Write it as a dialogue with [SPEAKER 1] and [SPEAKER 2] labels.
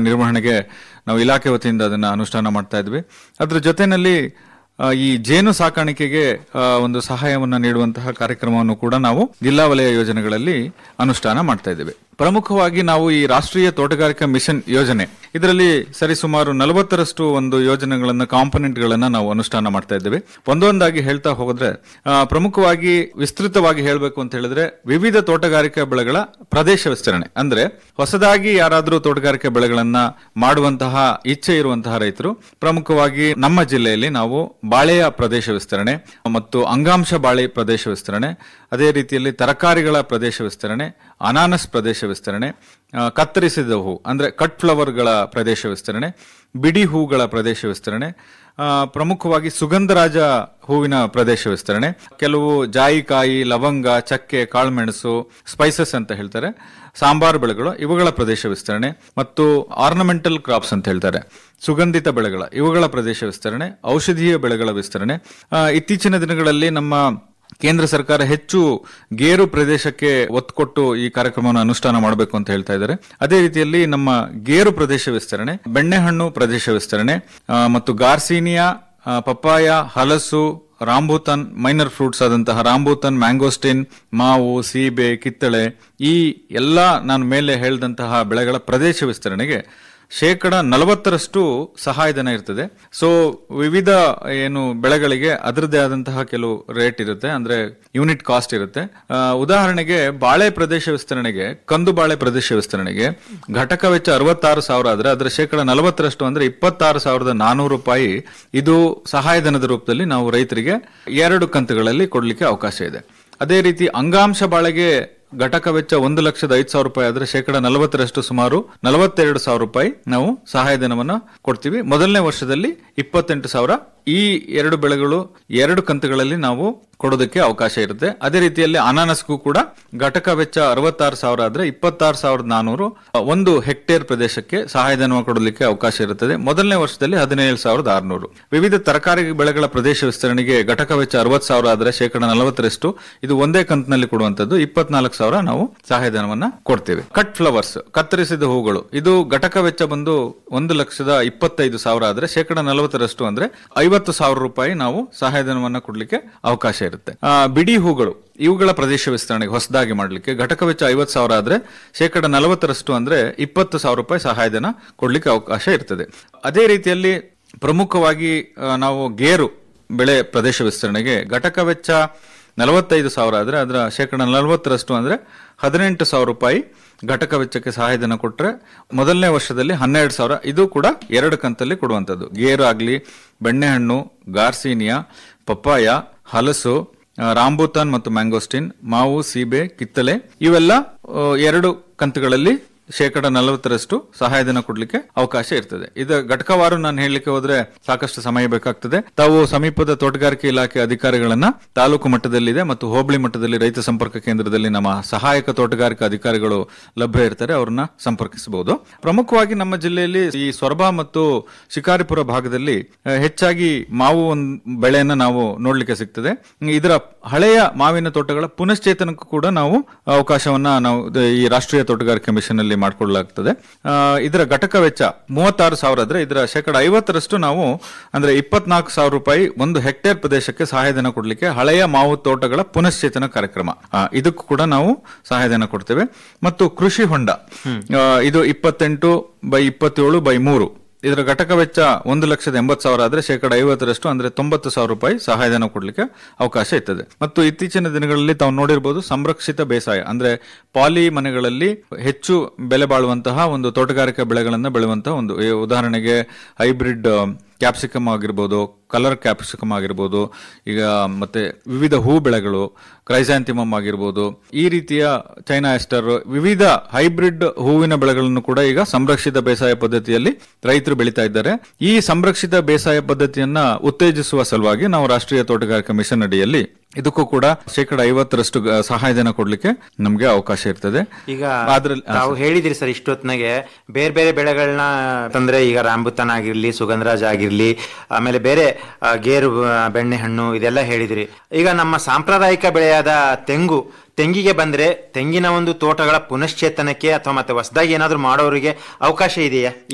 [SPEAKER 1] ನಿರ್ವಹಣೆಗೆ ನಾವು ಇಲಾಖೆ ವತಿಯಿಂದ ಅದನ್ನ ಅನುಷ್ಠಾನ ಮಾಡ್ತಾ ಇದ್ವಿ ಅದ್ರ ಜೊತೆನಲ್ಲಿ ಆ, ಈ ಜೇನು ಸಾಕಾಣಿಕೆಗೆ ಆ, ಒಂದು ಸಹಾಯವನ್ನ ನೀಡುವಂತಹ ಕಾರ್ಯಕ್ರಮವನ್ನು ಕೂಡ ನಾವು ಜಿಲ್ಲಾ ವಲಯ ಯೋಜನೆಗಳಲ್ಲಿ ಅನುಷ್ಠಾನ ಮಾಡ್ತಾ ಇದ್ದೇವೆ ಪ್ರಮುಖವಾಗಿ ನಾವು ಈ ರಾಷ್ಟ್ರೀಯ ತೋಟಗಾರಿಕಾ ಮಿಷನ್ ಯೋಜನೆ ಇದರಲ್ಲಿ ಸರಿಸುಮಾರು ನಲವತ್ತರಷ್ಟು ಒಂದು ಯೋಜನೆಗಳನ್ನ ಕಾಂಪೊನೆಂಟ್ ಗಳನ್ನ ನಾವು ಅನುಷ್ಠಾನ ಮಾಡ್ತಾ ಇದ್ದೇವೆ ಒಂದೊಂದಾಗಿ ಹೇಳ್ತಾ ಹೋದ್ರೆ ಆ, ಪ್ರಮುಖವಾಗಿ ವಿಸ್ತೃತವಾಗಿ ಹೇಳಬೇಕು ಅಂತ ಹೇಳಿದ್ರೆ ವಿವಿಧ ತೋಟಗಾರಿಕಾ ಬೆಳೆಗಳ ಪ್ರದೇಶ ವಿಸ್ತರಣೆ ಅಂದ್ರೆ ಹೊಸದಾಗಿ ಯಾರಾದರೂ ತೋಟಗಾರಿಕೆ ಬೆಳೆಗಳನ್ನ ಮಾಡುವಂತಹ ಇಚ್ಛೆ ಇರುವಂತಹ ರೈತರು ಪ್ರಮುಖವಾಗಿ ನಮ್ಮ ಜಿಲ್ಲೆಯಲ್ಲಿ ನಾವು ಬಾಳೆಯ ಪ್ರದೇಶ ವಿಸ್ತರಣೆ ಮತ್ತು ಅಂಗಾಂಶ ಬಾಳೆ ಪ್ರದೇಶ ವಿಸ್ತರಣೆ ಅದೇ ರೀತಿಯಲ್ಲಿ ತರಕಾರಿಗಳ ಪ್ರದೇಶ ವಿಸ್ತರಣೆ ಅನಾನಸ್ ಪ್ರದೇಶ ವಿಸ್ತರಣೆ ಆ, ಕತ್ತರಿಸಿದ ಹೂ ಅಂದ್ರೆ ಕಟ್ ಫ್ಲವರ್ಗಳ ಪ್ರದೇಶ ವಿಸ್ತರಣೆ ಬಿಡಿ ಹೂಗಳ ಪ್ರದೇಶ ವಿಸ್ತರಣೆ ಆ, ಪ್ರಮುಖವಾಗಿ ಸುಗಂಧರಾಜ ಹೂವಿನ ಪ್ರದೇಶ ವಿಸ್ತರಣೆ ಕೆಲವು ಜಾಯಿಕಾಯಿ ಲವಂಗ ಚಕ್ಕೆ ಕಾಳುಮೆಣಸು ಸ್ಪೈಸಸ್ ಅಂತ ಹೇಳ್ತಾರೆ ಸಾಂಬಾರು ಬೆಳೆಗಳು ಇವುಗಳ ಪ್ರದೇಶ ವಿಸ್ತರಣೆ ಮತ್ತು ಆರ್ನಮೆಂಟಲ್ ಕ್ರಾಪ್ಸ್ ಅಂತ ಹೇಳ್ತಾರೆ ಸುಗಂಧಿತ ಬೆಳೆಗಳ ಇವುಗಳ ಪ್ರದೇಶ ವಿಸ್ತರಣೆ ಔಷಧೀಯ ಬೆಳೆಗಳ ವಿಸ್ತರಣೆ ಆ, ಇತ್ತೀಚಿನ ದಿನಗಳಲ್ಲಿ ನಮ್ಮ ಕೇಂದ್ರ ಸರ್ಕಾರ ಹೆಚ್ಚು ಗೇರು ಪ್ರದೇಶಕ್ಕೆ ಒತ್ತು ಕೊಟ್ಟು ಈ ಕಾರ್ಯಕ್ರಮವನ್ನು ಅನುಷ್ಠಾನ ಮಾಡಬೇಕು ಅಂತ ಹೇಳ್ತಾ ಇದ್ದಾರೆ ಅದೇ ರೀತಿಯಲ್ಲಿ ನಮ್ಮ ಗೇರು ಪ್ರದೇಶ ವಿಸ್ತರಣೆ ಬೆಣ್ಣೆಹಣ್ಣು ಪ್ರದೇಶ ವಿಸ್ತರಣೆ ಆ, ಮತ್ತು ಗಾರ್ಸೀನಿಯಾ ಆ, ಪಪ್ಪಾಯ ಹಲಸು ರಾಂಬೂತನ್ ಮೈನರ್ ಫ್ರೂಟ್ಸ್ ಆದಂತಹ ರಾಂಬೂತನ್ ಮ್ಯಾಂಗೋಸ್ಟಿನ್ ಮಾವು ಸೀಬೆ ಕಿತ್ತಳೆ ಈ ಎಲ್ಲ ನಾನು ಮೇಲೆ ಹೇಳಿದಂತಹ ಬೆಳೆಗಳ ಪ್ರದೇಶ ವಿಸ್ತರಣೆಗೆ ಶೇಕಡ ನಲವತ್ತರಷ್ಟು ಸಹಾಯಧನ ಇರ್ತದೆ ಸೊ ವಿವಿಧ ಏನು ಬೆಳೆಗಳಿಗೆ ಅದರದೇ ಆದಂತಹ ಕೆಲವು ರೇಟ್ ಇರುತ್ತೆ ಅಂದ್ರೆ ಯೂನಿಟ್ ಕಾಸ್ಟ್ ಇರುತ್ತೆ ಆ, ಉದಾಹರಣೆಗೆ ಬಾಳೆ ಪ್ರದೇಶ ವಿಸ್ತರಣೆಗೆ ಕಂದು ಬಾಳೆ ಪ್ರದೇಶ ವಿಸ್ತರಣೆಗೆ ಘಟಕ ವೆಚ್ಚ ಅರವತ್ತಾರು ಸಾವಿರ ಆದ್ರೆ ಅದರ ಶೇಕಡ ನಲವತ್ತರಷ್ಟು ಅಂದ್ರೆ ಇಪ್ಪತ್ತಾರು ಸಾವಿರದ ನಾನೂರು ರೂಪಾಯಿ ಇದು ಸಹಾಯಧನದ ರೂಪದಲ್ಲಿ ನಾವು ರೈತರಿಗೆ ಎರಡು ಕಂತುಗಳಲ್ಲಿ ಕೊಡ್ಲಿಕ್ಕೆ ಅವಕಾಶ ಇದೆ ಅದೇ ರೀತಿ ಅಂಗಾಂಶ ಬಾಳೆಗೆ ಘಟಕ ವೆಚ್ಚ ಒಂದು ಲಕ್ಷದ ಐದು ಸಾವಿರ ರೂಪಾಯಿ ಆದ್ರೆ ಶೇಕಡ ನಲವತ್ತರಷ್ಟು ಸುಮಾರು ನಲವತ್ತೆರಡು ಸಾವಿರ ರೂಪಾಯಿ ನಾವು ಸಹಾಯಧನವನ್ನ ಕೊಡ್ತೀವಿ ಮೊದಲನೇ ವರ್ಷದಲ್ಲಿ ಇಪ್ಪತ್ತೆಂಟು ಸಾವಿರ ಈ ಎರಡು ಬೆಳೆಗಳು ಎರಡು ಕಂತುಗಳಲ್ಲಿ ನಾವು ಕೊಡೋದಕ್ಕೆ ಅವಕಾಶ ಇರುತ್ತೆ ಅದೇ ರೀತಿಯಲ್ಲಿ ಅನಾನಸ್ಗೂ ಕೂಡ ಘಟಕ ವೆಚ್ಚ ಅರವತ್ತಾರು ಸಾವಿರ ಆದ್ರೆ ಇಪ್ಪತ್ತಾರು ಸಾವಿರದ ನಾನೂರು ಒಂದು ಹೆಕ್ಟೇರ್ ಪ್ರದೇಶಕ್ಕೆ ಸಹಾಯಧನ ಕೊಡಲಿಕ್ಕೆ ಅವಕಾಶ ಇರುತ್ತದೆ ಮೊದಲನೇ ವರ್ಷದಲ್ಲಿ ಹದಿನೇಳು ಸಾವಿರದ ಆರುನೂರು ವಿವಿಧ ತರಕಾರಿ ಬೆಳೆಗಳ ಪ್ರದೇಶ ವಿಸ್ತರಣೆಗೆ ಘಟಕ ವೆಚ್ಚ ಅರವತ್ತು ಸಾವಿರ ಆದ್ರೆ ಶೇಕಡ ನಲವತ್ತರಷ್ಟು ಇದು ಒಂದೇ ಕಂತಿನಲ್ಲಿ ಕೊಡುವಂತದ್ದು ಇಪ್ಪತ್ನಾಲ್ಕು ಸಾವಿರ ನಾವು ಸಹಾಯಧನವನ್ನ ಕೊಡ್ತೇವೆ ಕಟ್ ಫ್ಲವರ್ಸ್ ಕತ್ತರಿಸಿದ ಹೂಗಳು ಇದು ಘಟಕ ವೆಚ್ಚ ಬಂದು ಒಂದು ಲಕ್ಷದ ಇಪ್ಪತ್ತೈದು ಸಾವಿರ ಆದ್ರೆ ಶೇಕಡ ನಲವತ್ತರಷ್ಟು ಅಂದ್ರೆ ಐವತ್ತು ಸಾವಿರ ರೂಪಾಯಿ ನಾವು ಸಹಾಯಧನವನ್ನ ಕೊಡ್ಲಿಕ್ಕೆ ಅವಕಾಶ ಇರುತ್ತೆ ಆ, ಬಿಡಿ ಹೂಗಳು ಇವುಗಳ ಪ್ರದೇಶ ವಿಸ್ತರಣೆಗೆ ಹೊಸದಾಗಿ ಮಾಡಲಿಕ್ಕೆ ಘಟಕ ವೆಚ್ಚ ಐವತ್ತು ಸಾವಿರ ಆದ್ರೆ ಶೇಕಡ ನಲವತ್ತರಷ್ಟು ಅಂದ್ರೆ ಇಪ್ಪತ್ತು ಸಾವಿರ ರೂಪಾಯಿ ಸಹಾಯಧನ ಕೊಡ್ಲಿಕ್ಕೆ ಅವಕಾಶ ಇರ್ತದೆ ಅದೇ ರೀತಿಯಲ್ಲಿ ಪ್ರಮುಖವಾಗಿ ಆ, ನಾವು ಗೇರು ಬೆಳೆ ಪ್ರದೇಶ ವಿಸ್ತರಣೆಗೆ ಘಟಕ ವೆಚ್ಚ ನಲವತ್ತೈದು ಸಾವಿರ ಆದ್ರೆ ಅದರ ಶೇಕಡ ನಲವತ್ತರಷ್ಟು ಅಂದ್ರೆ ಹದಿನೆಂಟು ಸಾವಿರ ರೂಪಾಯಿ ಘಟಕ ವೆಚ್ಚಕ್ಕೆ ಸಹಾಯಧನ ಕೊಟ್ಟರೆ ಮೊದಲನೇ ವರ್ಷದಲ್ಲಿ ಹನ್ನೆರಡು ಸಾವಿರ ಇದು ಕೂಡ ಎರಡು ಕಂತಲ್ಲಿ ಕೊಡುವಂಥದ್ದು ಗೇರು ಆಗಲಿ ಬೆಣ್ಣೆಹಣ್ಣು ಗಾರ್ಸೀನಿಯಾ ಪಪ್ಪಾಯ ಹಲಸು ಆ, ರಾಂಬೂತಾನ್ ಮತ್ತು ಮ್ಯಾಂಗೋಸ್ಟಿನ್ ಮಾವು ಸೀಬೆ ಕಿತ್ತಲೆ ಇವೆಲ್ಲ ಆ, ಎರಡು ಕಂತುಗಳಲ್ಲಿ ಶೇಕಡ ನಲವತ್ತರಷ್ಟು ಸಹಾಯಧನ ಕೊಡ್ಲಿಕ್ಕೆ ಅವಕಾಶ ಇರ್ತದೆ ಇದು ಘಟಕವಾರು ನಾನು ಹೇಳಲಿಕ್ಕೆ ಹೋದ್ರೆ ಸಾಕಷ್ಟು ಸಮಯ ಬೇಕಾಗ್ತದೆ ತಾವು ಸಮೀಪದ ತೋಟಗಾರಿಕೆ ಇಲಾಖೆ ಅಧಿಕಾರಿಗಳನ್ನ ತಾಲೂಕು ಮಟ್ಟದಲ್ಲಿದೆ ಮತ್ತು ಹೋಬಳಿ ಮಟ್ಟದಲ್ಲಿ ರೈತ ಸಂಪರ್ಕ ಕೇಂದ್ರದಲ್ಲಿ ನಮ್ಮ ಸಹಾಯಕ ತೋಟಗಾರಿಕಾ ಅಧಿಕಾರಿಗಳು ಲಭ್ಯ ಇರ್ತಾರೆ ಅವ್ರನ್ನ ಸಂಪರ್ಕಿಸಬಹುದು ಪ್ರಮುಖವಾಗಿ ನಮ್ಮ ಜಿಲ್ಲೆಯಲ್ಲಿ ಈ ಸೊರಬ ಮತ್ತು ಶಿಕಾರಿಪುರ ಭಾಗದಲ್ಲಿ ಆ, ಹೆಚ್ಚಾಗಿ ಮಾವು ಒಂದ್ ಬೆಳೆಯನ್ನ ನಾವು ನೋಡ್ಲಿಕ್ಕೆ ಸಿಗ್ತದೆ ಇದರ ಹಳೆಯ ಮಾವಿನ ತೋಟಗಳ ಪುನಶ್ಚೇತನಕ್ಕೂ ಕೂಡ ನಾವು ಅವಕಾಶವನ್ನ ನಾವು ಇದು ಈ ರಾಷ್ಟ್ರೀಯ ತೋಟಗಾರಿಕೆ ಮಿಷನ್ ಅಲ್ಲಿ ಮಾಡಿಕೊಳ್ಳಲಾಗ್ತದೆ ಆ, ಇದರ ಘಟಕ ವೆಚ್ಚ ಮೂವತ್ತಾರು ಸಾವಿರ ಆದ್ರೆ ಇದರ ಶೇಕಡ ಐವತ್ತರಷ್ಟು ನಾವು ಅಂದ್ರೆ ಇಪ್ಪತ್ನಾಲ್ಕು ಸಾವಿರ ರೂಪಾಯಿ ಒಂದು ಹೆಕ್ಟೇರ್ ಪ್ರದೇಶಕ್ಕೆ ಸಹಾಯಧನ ಕೊಡ್ಲಿಕ್ಕೆ ಹಳೆಯ ಮಾವು ತೋಟಗಳ ಪುನಶ್ಚೇತನ ಕಾರ್ಯಕ್ರಮ ಆ, ಇದಕ್ಕೂ ಕೂಡ ನಾವು ಸಹಾಯಧನ ಕೊಡ್ತೇವೆ ಮತ್ತು ಕೃಷಿ ಹೊಂಡ ಆ, ಇದು ಇಪ್ಪತ್ತೆಂಟು ಬೈ ಇಪ್ಪತ್ತೇಳು ಬೈ ಮೂರು ಇದರ ಘಟಕ ವೆಚ್ಚ ಒಂದು ಲಕ್ಷದ ಎಂಬತ್ತು ಸಾವಿರ ಆದ್ರೆ ಶೇಕಡ ಐವತ್ತರಷ್ಟು ಅಂದ್ರೆ ತೊಂಬತ್ತು ಸಾವಿರ ರೂಪಾಯಿ ಸಹಾಯಧನ ಕೊಡ್ಲಿಕ್ಕೆ ಅವಕಾಶ ಇರ್ತದೆ ಮತ್ತು ಇತ್ತೀಚಿನ ದಿನಗಳಲ್ಲಿ ತಾವು ನೋಡಿರ್ಬೋದು ಸಂರಕ್ಷಿತ ಬೇಸಾಯ ಅಂದ್ರೆ ಪಾಲಿ ಮನೆಗಳಲ್ಲಿ ಹೆಚ್ಚು ಬೆಲೆ ಬಾಳುವಂತಹ ಒಂದು ತೋಟಗಾರಿಕಾ ಬೆಳೆಗಳನ್ನು ಬೆಳೆಯುವಂತಹ ಒಂದು ಈ ಉದಾಹರಣೆಗೆ ಹೈಬ್ರಿಡ್ ಕ್ಯಾಪ್ಸಿಕಮ್ ಆಗಿರ್ಬೋದು ಕಲರ್ ಕ್ಯಾಪ್ಸಿಕಮ್ ಆಗಿರ್ಬೋದು ಈಗ ಮತ್ತೆ ವಿವಿಧ ಹೂ ಬೆಳೆಗಳು ಕ್ರೈಸಾಂತಿಮಮ್ ಆಗಿರ್ಬೋದು ಈ ರೀತಿಯ ಚೈನಾ ಎಸ್ಟರ್ ವಿವಿಧ ಹೈಬ್ರಿಡ್ ಹೂವಿನ ಬೆಳೆಗಳನ್ನು ಕೂಡ ಈಗ ಸಂರಕ್ಷಿತ ಬೇಸಾಯ ಪದ್ಧತಿಯಲ್ಲಿ ರೈತರು ಬೆಳೀತಾ ಇದ್ದಾರೆ ಈ ಸಂರಕ್ಷಿತ ಬೇಸಾಯ ಪದ್ಧತಿಯನ್ನ ಉತ್ತೇಜಿಸುವ ಸಲುವಾಗಿ ನಾವು ರಾಷ್ಟ್ರೀಯ ತೋಟಗಾರಿಕಾ ಮಿಷನ್ ಅಡಿಯಲ್ಲಿ ಇದಕ್ಕೂ ಕೂಡ ಶೇಕಡ ಐವತ್ತರಷ್ಟು ಗ- ಸಹಾಯಧನ ಕೊಡ್ಲಿಕ್ಕೆ ನಮಗೆ ಅವಕಾಶ ಇರ್ತದೆ
[SPEAKER 2] ಈಗ
[SPEAKER 1] ಅದ್ರಲ್ಲಿ
[SPEAKER 2] ತಾವು ಹೇಳಿದಿರಿ ಸರ್ ಇಷ್ಟೊತ್ನಾಗೆ ಬೇರೆ ಬೇರೆ ಬೆಳೆಗಳನ್ನ ತಂದ್ರೆ ಈಗ ರಾಂಬುತಾನ್ ಆಗಿರ್ಲಿ ಸುಗಂಧರಾಜ ಆಗಿರ್ಲಿ ಆಮೇಲೆ ಬೇರೆ ಆ, ಗೇರು ಆ, ಬೆಣ್ಣೆಹಣ್ಣು ಇದೆಲ್ಲ ಹೇಳಿದಿರಿ ಈಗ ನಮ್ಮ ಸಾಂಪ್ರದಾಯಿಕ ಬೆಳೆಯಾದ ತೆಂಗು ತೆಂಗಿಗೆ ಬಂದ್ರೆ ತೆಂಗಿನ ಒಂದು ತೋಟಗಳ ಪುನಶ್ಚೇತನಕ್ಕೆ ಅಥವಾ ಮತ್ತೆ ಹೊಸದಾಗಿ ಏನಾದ್ರು ಮಾಡೋರಿಗೆ ಅವಕಾಶ ಇದೆಯಾ